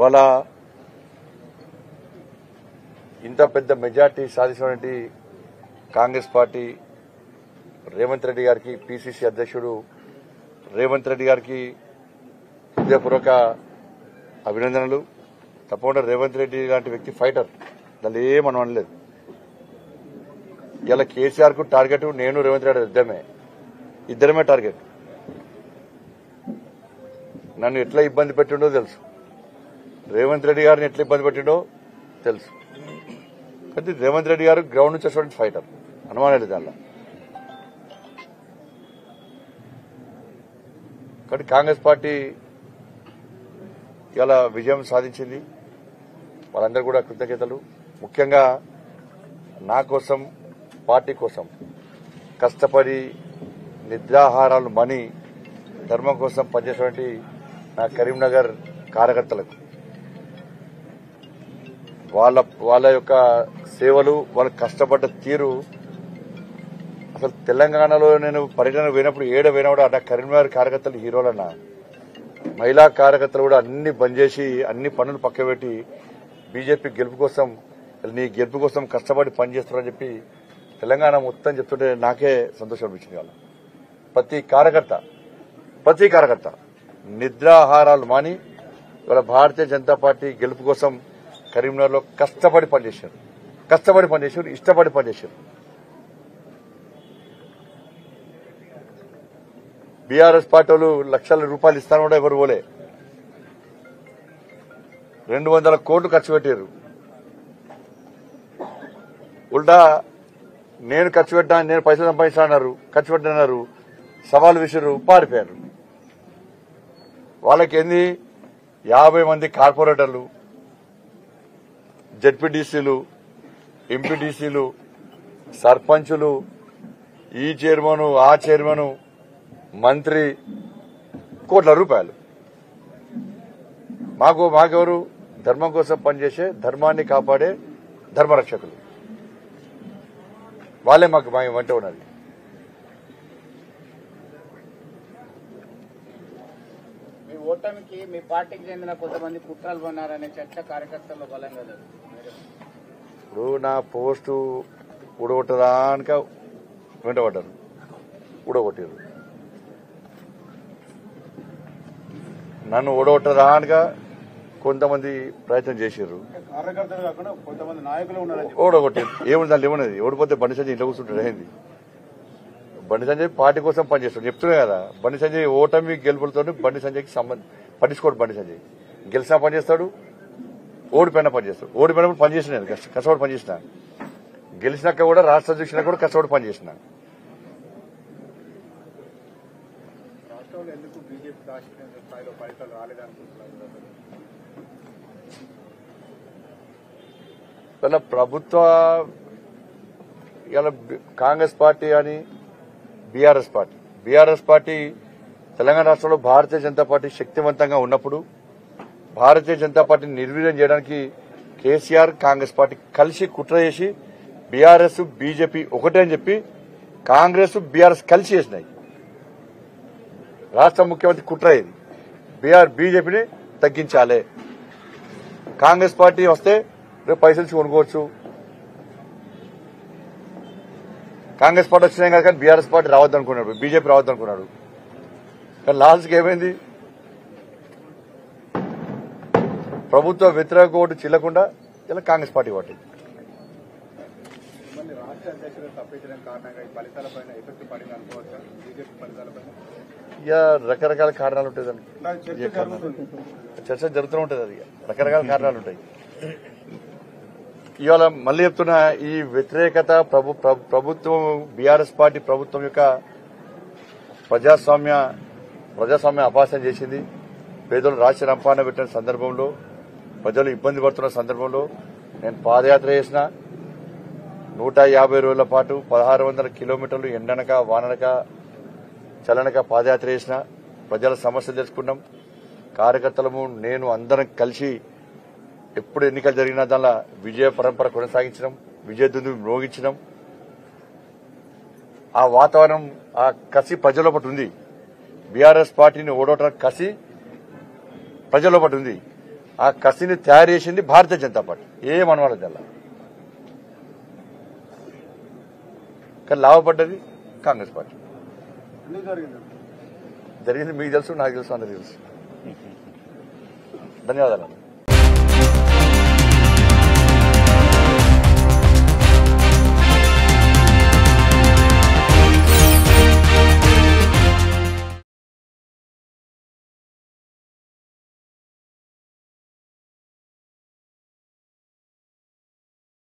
ఇవాళ ఇంత పెద్ద మెజార్టీ సాధించినటువంటి కాంగ్రెస్ పార్టీ రేవంత్ రెడ్డి గారికి పిసిసి అధ్యక్షుడు రేవంత్ రెడ్డి గారికి హృదయపూర్వక అభినందనలు తప్పకుండా రేవంత్ రెడ్డి లాంటి వ్యక్తి ఫైటర్ దాన్ని ఏమనం అనలేదు ఇలా కేసీఆర్ కు టార్గెట్ నేను రేవంత్ రెడ్డి ఇద్దరమే ఇద్దరమే టార్గెట్ నన్ను ఎట్లా ఇబ్బంది పెట్టిండో తెలుసు రేవంత్ రెడ్డి గారిని ఎట్లా ఇబ్బంది పెట్టిండో తెలుసు కానీ రేవంత్ రెడ్డి గారు గ్రౌండ్ నుంచి వచ్చినటువంటి ఫైటర్ అనుమానం లేదు దానిలో కాబట్టి కాంగ్రెస్ పార్టీ ఇలా విజయం సాధించింది వాళ్ళందరూ కూడా కృతజ్ఞతలు ముఖ్యంగా నా కోసం పార్టీ కోసం కష్టపడి నిద్రాహారాలు మని ధర్మం కోసం పనిచేసినటువంటి నా కరీంనగర్ కార్యకర్తలకు వాళ్ళ వాళ్ళ యొక్క సేవలు వాళ్ళు కష్టపడ్డ తీరు అసలు తెలంగాణలో నేను పర్యటన పోయినప్పుడు ఏడ పోయినా కూడా నా కరీంనగర్ కార్యకర్తలు హీరోలన్నా మహిళా కార్యకర్తలు కూడా అన్ని బంద్ చేసి అన్ని పనులు పక్కబెట్టి బీజేపీ గెలుపు కోసం నీ గెలుపు కోసం కష్టపడి పనిచేస్తారని చెప్పి తెలంగాణ మొత్తం చెప్తుంటే నాకే సంతోషం అనిపించింది వాళ్ళ ప్రతి కార్యకర్త ప్రతి కార్యకర్త నిద్రాహారాలు మాని ఇవాళ భారతీయ జనతా పార్టీ గెలుపు కోసం కరీంనగర్లో కష్టపడి పనిచేశారు కష్టపడి పనిచేశారు ఇష్టపడి పనిచేశారు బీఆర్ఎస్ పార్టీ వాళ్ళు లక్షల రూపాయలు ఇస్తాను కూడా ఎవరు పోలే రెండు వందల కోట్లు ఖర్చు పెట్టారు ఉల్టా నేను ఖర్చు పెట్టా నేను పైసలు సంపాదిస్తా అన్నారు ఖర్చు పెట్టినారు సవాల్ విసిరు పారిపోయారు వాళ్ళకి ఏంది యాభై మంది కార్పొరేటర్లు జడ్పీటీసీలు ఎంపీటీసీలు సర్పంచులు ఈ చైర్మన్ ఆ చైర్మన్ మంత్రి కోట్ల రూపాయలు మాకు మాకెవరు ధర్మం కోసం పనిచేసే ధర్మాన్ని కాపాడే ధర్మరక్షకులు వాళ్ళే మాకు మా వెంట ఉన్నది మీ ఓటమికి మీ పార్టీకి చెందిన కొంతమంది కుట్రలు ఉన్నారనే చర్చ కార్యకర్తల్లో బలంగా జరుగుతుంది ఇప్పుడు నా పోస్టు ఊడగొట్టదానిక వెంటబడ్డారు ఊడగొట్టారు నన్ను ఊడగొట్టదానిక కొంతమంది ప్రయత్నం చేశారు కార్యకర్తలు కాకుండా కొంతమంది నాయకులు ఉన్నారని ఓడగొట్టారు ఏముంది దాంట్లో ఏమున్నది ఓడిపోతే బండి సంజయ్ ఇంట్లో కూర్చుంటాడు ఏంది బండి సంజయ్ పార్టీ కోసం పనిచేస్తాడు చెప్తున్నా కదా బండి సంజయ్ ఓటమి గెలుపులతో బండి సంజయ్కి సంబంధం పట్టించుకోడు బండి సంజయ్ గెలిచినా పనిచేస్తాడు ఓడిపోయినా పనిచేస్తాడు ఓడిపోయినప్పుడు పనిచేసిన నేను కష్ట- కష్టపడి పనిచేసిన గెలిచినాక కూడా రాష్ట్ర అధ్యక్షునిగా కూడా కష్టపడి పనిచేసిన రాష్ట్రంలో ఎందుకు బీజేపీ రాష్ట్రీయ స్థాయిలో ఫలితాలు రాలేదనుకుంటున్నారు ఇలా ప్రభుత్వ ఇలా బి- కాంగ్రెస్ పార్టీ అని BRS party BRS party Telangana రాష్ట్రంలో భారతీయ జనతా పార్టీ శక్తివంతంగా ఉన్నప్పుడు భారతీయ జనతా పార్టీని నిర్వీర్యం చేయడానికి కేసీఆర్ కాంగ్రెస్ పార్టీ కలిసి కుట్ర చేసి బీఆర్ఎస్ బీజేపీ ఒకటే అని చెప్పి కాంగ్రెస్ బీఆర్ఎస్ కలిసి చేసినాయి రాష్ట్ర ముఖ్యమంత్రి కుట్ర ఇది బీఆర్ బీజేపీని తగ్గించాలి కాంగ్రెస్ పార్టీ వస్తే రేపు పైసలు ఇచ్చి కొనుక్కోవచ్చు కాంగ్రెస్ పార్టీ వచ్చినాయి కదా కానీ బీఆర్ఎస్ పార్టీ రావద్దు అనుకున్నాడు బీజేపీ రావద్దు అనుకున్నాడు కానీ లాస్ట్కి ఏమైంది ప్రభుత్వ వ్యతిరేక ఓటు చిల్లకుండా ఇలా కాంగ్రెస్ పార్టీ పట్టింది మిమ్మల్ని రాష్ట్ర అధ్యక్షులు తప్పించడం కారణంగా ఈ ఫలితాలపైన ఎఫెక్ట్ పడింది అనుకోవచ్చా బీజేపీ ఫలితాలపైన ఇక రకరకాల కారణాలు ఉంటాయి దానికి ఏ కారణాలు? చర్చ జరుగుతూ ఉంటుంది అది ఇక. రకరకాల కారణాలు ఉంటాయి ఇవాళ మళ్ళీ చెప్తున్నా ఈ వ్యతిరేకత ప్రభు ప్ర- ప్రభుత్వం బీఆర్ఎస్ పార్టీ ప్రభుత్వం యొక్క ప్రజాస్వామ్య ప్రజాస్వామ్య అపాసన చేసింది పేదలు రాష్ట్ర రంపాన పెట్టిన సందర్భంలో ప్రజలు ఇబ్బంది పడుతున్న సందర్భంలో నేను పాదయాత్ర చేసిన నూట యాభై రోజుల పాటు పదహారు వందల కిలోమీటర్లు ఎండనక వాననక చలనక పాదయాత్ర చేసిన ప్రజల సమస్యలు తెలుసుకున్నాం కార్యకర్తలము నేను అందరం కలిసి ఎప్పుడు ఎన్నికలు జరిగినా దానిలో విజయ పరంపర కొనసాగించడం విజయ దుందు మ్రోగించడం ఆ వాతావరణం ఆ కసి ప్రజల పట్టు ఉంది బీఆర్ఎస్ పార్టీని ఓడవటానికి కసి ప్రజల పట్టు ఉంది ఆ కసిని తయారు చేసింది భారతీయ జనతా పార్టీ ఏం అనవాలి తెల్ల కానీ లాభపడ్డది కాంగ్రెస్ పార్టీ జరిగింది మీకు తెలుసు నాకు తెలుసు అందరికి తెలుసు ధన్యవాదాలు